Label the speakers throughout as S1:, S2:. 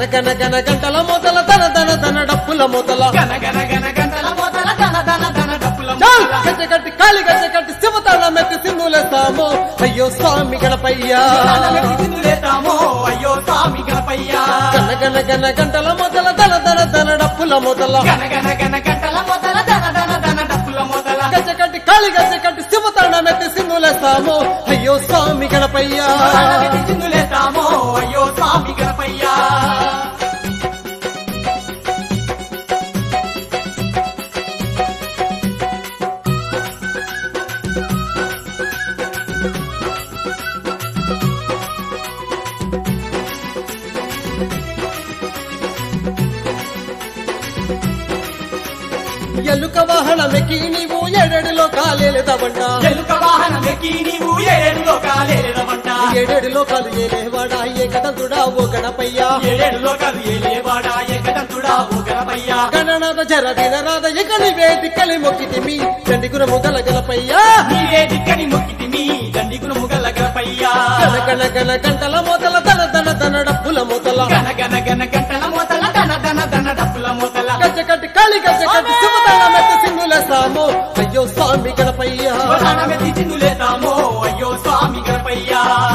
S1: గన గన గంటల మొదల దన దన దన డప్పుల మొదల
S2: గన గన గన గంటల మొదల ధన ధన ధన డప్పుల
S1: చాల్
S2: మొదల.
S1: గజ్జ కట్టి కాలి గజ్జ కట్టి శివతాళం ఎత్తి సింధులేస్తాము అయ్యో స్వామి గణపయ్యా
S2: గణమెత్తి చిందులేతామో అయ్యో స్వామి గణపయ్య
S1: గన గన గన గంటల మొదల దన దన దన డప్పుల మొదల
S2: గన గన గన గంటల మొదల ధన ధన ధన డప్పుల మొదల
S1: గజ్జ కట్టి కాలి గజ్జ కట్టి శివతాళం ఎత్తి సింధులేస్తాము అయ్యో స్వామి గణపయ్యా
S2: గణమెత్తి చిందులేతామో అయ్యో స్వామి గణపయ్య
S1: ఎలుక వాహనమెక్కి నీవు ఏడేడులో కాలేలేదవంట
S2: ఎలుక వాహనం ఎక్కి నీవు ఏడు లోకాలేరవంట
S1: ఏడేడు లోకాలు ఏలేవాడా ఏకదంతుడా ఓ గణపయ్యా
S2: ఏడేడు లోకాలు ఏలేవాడా ఏకదంతుడా ఓ గణపయ్య
S1: గణనాథ జర దినరాధ ఇక నీవే దిక్కలి మొక్కితిమి చండి గురము గల గలపయ్యా
S2: నీవే దిక్కని మొక్కితిమి దండిగుణ ముగల గణపయ్య
S1: గన గన గన గంటల మొదల దన దన దన డప్పుల మొదల
S2: గన గన గన గంటల మొదల ధన ధన ధన డప్పుల మొదల
S1: గజ్జ కట్టి కాళి గజ్జ కట్టి శివతాళం ఎత్తి సింధులేస్తాము అయ్యో స్వామి గణపయ్యా
S2: గణమెత్తి చిందులేతామో అయ్యో స్వామి గణపయ్య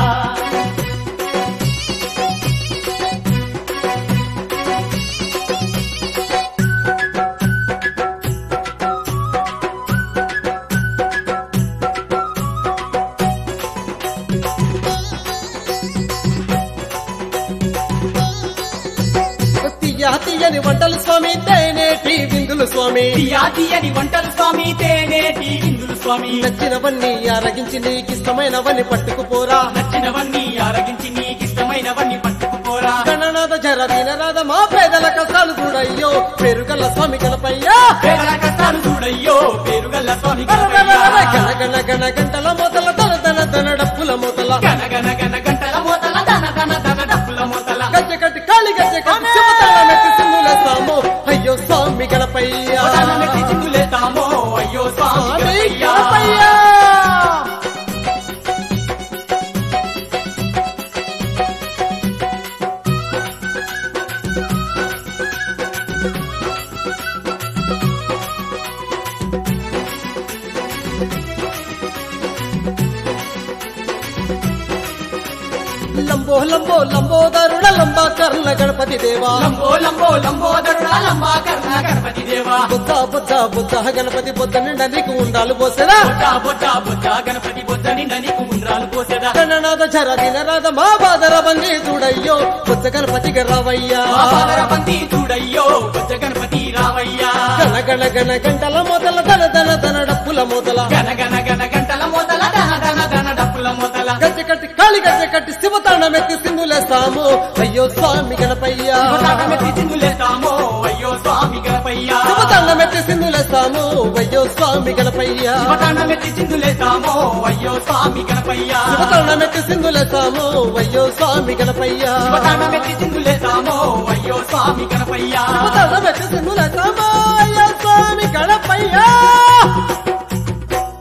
S1: తీయ తీయని వంటలు స్వామి తేనేటి విందులు స్వామి
S2: తీయా తీయని వంటలు స్వామి తేనేటి విందులు స్వామి
S1: నచ్చినవన్నీ ఆరగించి నీకిష్టమైనవన్నీ పట్టుకుపోరా
S2: నచ్చినవన్నీ ఆరగించి నీకిష్టమైనవన్నీ పట్టుకుపోరా
S1: గణనాథ జర దినరాధ మా పేదల కష్టాలు చూడయ్యో పెరుగల్ల స్వామి గణపయ్యా
S2: పేదల కష్టాలు చూడయ్యో పేరుగల్ల స్వామి
S1: గన
S2: గణపయ్య
S1: గన గన గంటల మొదల దన దన దన డప్పుల మొదల
S2: గన గన గన గంటల మొదల ధన ధన ధన డప్పుల మొదల
S1: గజ్జ కట్టి కాళి గజ్జ కట్టి శివతాళం ఎత్తి సింధులేస్తాము అయ్యో స్వామి గణపయ్యా
S2: గణమెత్తి చిందులేతామో అయ్యో స్వామి
S1: స్వామి
S2: గణపయ్య
S1: గణపయ్యా లంబో లంబో లంబోదరుడ లంబాకర్ణ గణపతి దేవా
S2: లంబో లంబో లంబోదరుడా లంబాకర్ణ గణపతి దేవా
S1: బుద్ధ బుద్ధ బుద్ధ గణపతి బుద్ధ నిండా నీకు ఉండాలి పోసేదా
S2: బొడ్డ బొడ్డ బొడ్డ గణపతి బొద్ద నిండా నీకు ఉండ్రాలు పోసేదా
S1: గణనాథ జర దినరాధ మా బాదర బంది చూడయ్యో బుద్ధ గణపతి గర్రవయ్యా
S2: ఆహార బంతి చూడయ్యో బొజ్జ గణపతి రావయ్యా
S1: గణ గణ గణ గంటల మొదల దన దన దన డప్పుల మొదల
S2: గన గన గన గంటల మొదల ధన ధన ధన డప్పుల మొదల
S1: గజ్జ కట్టి కాళి గజ్జ కట్టి శివతాళం ఎత్తి సింధులేస్తాము అయ్యో స్వామి గణపయ్యా
S2: మెత్తి చిందులేతామో అయ్యో స్వామి గణపయ్య
S1: శివతాళం ఎత్తి సింధులేస్తాము అయ్యో స్వామి గణపయ్యా
S2: మెత్తి చిందులేతామో అయ్యో స్వామి గణపయ్య
S1: శివతాళం ఎత్తి సింధులేస్తాము అయ్యో స్వామి గణపయ్యా
S2: మెత్తి చిందులేతామో అయ్యో స్వామి గణపయ్య
S1: శివతాళం ఎత్తి సింధులేస్తాము అయ్యో స్వామి గణపయ్యా